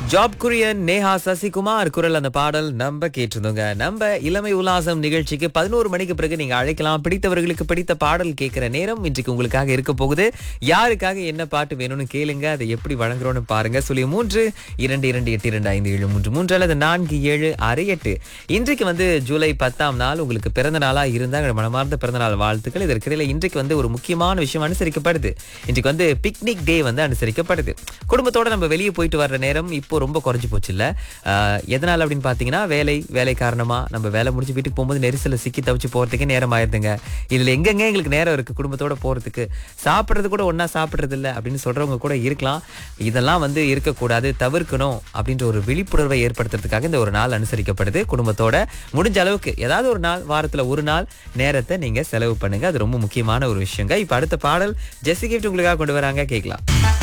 job Kurien Neha Sasikumar குரல் அந்த பாடல் நம்ம கேட்டிருந்தோங்க நம்ம இளமை உல்லாசம் நிகழ்ச்சிக்கு பதினோரு மணிக்கு பிறகு நீங்க அழைக்கலாம் பிடித்தவர்களுக்கு பிடித்த பாடல் கேட்கிற நேரம் இன்றைக்கு உங்களுக்காக இருக்க போகுது யாருக்காக என்ன பாட்டு வேணும்னு கேளுங்க அதை எப்படி வழங்குறோம்னு பாருங்க சொல்லி மூன்று இரண்டு இரண்டு எட்டு இரண்டு ஐந்து ஏழு மூன்று மூன்று அல்லது நான்கு ஏழு ஆறு எட்டு இன்றைக்கு வந்து ஜூலை பத்தாம் நாள் உங்களுக்கு பிறந்த நாளா இருந்தா எங்களோட மனமார்ந்த பிறந்த நாள் வாழ்த்துக்கள் இதற்கிடையில இன்றைக்கு வந்து ஒரு முக்கியமான விஷயம் அனுசரிக்கப்படுது இன்றைக்கு வந்து பிக்னிக் டே வந்து அனுசரிக்கப்படுது குடும்பத்தோட நம்ம வெளியே போயிட்டு வர்ற நேரம் இப்போ ரொம்ப குறைஞ்சு போச்சு இல்ல ஆஹ், எதனால அப்படின்னு பாத்தீங்கன்னா வேலை வேலை காரணமா நம்ம வேலை முடிஞ்சு வீட்டுக்கு போகும்போது நெரிசல்ல சிக்கி தவிச்சு போறதுக்கே நேரம் ஆயிருதுங்க இதுல எங்கெங்க எங்களுக்கு நேரம் இருக்கு குடும்பத்தோட போறதுக்கு சாப்பிடுறது கூட ஒண்ணா சாப்பிடுறது இல்ல அப்படின்னு சொல்றவங்க கூட இருக்கலாம் இதெல்லாம் வந்து இருக்கக்கூடாது தவிர்க்கணும் அப்படின்ற ஒரு விழிப்புணர்வை ஏற்படுத்துறதுக்காக இந்த ஒரு நாள் அனுசரிக்கப்படுது குடும்பத்தோட முடிஞ்ச அளவுக்கு ஏதாவது ஒரு நாள் வாரத்துல ஒரு நாள் நேரத்தை நீங்க செலவு பண்ணுங்க அது ரொம்ப முக்கியமான ஒரு விஷயங்க இப்ப அடுத்த பாடல் ஜெஸ்ஸி கிஃப்ட் உங்களுக்காக கொண்டு வராங்க கேட்கலாம்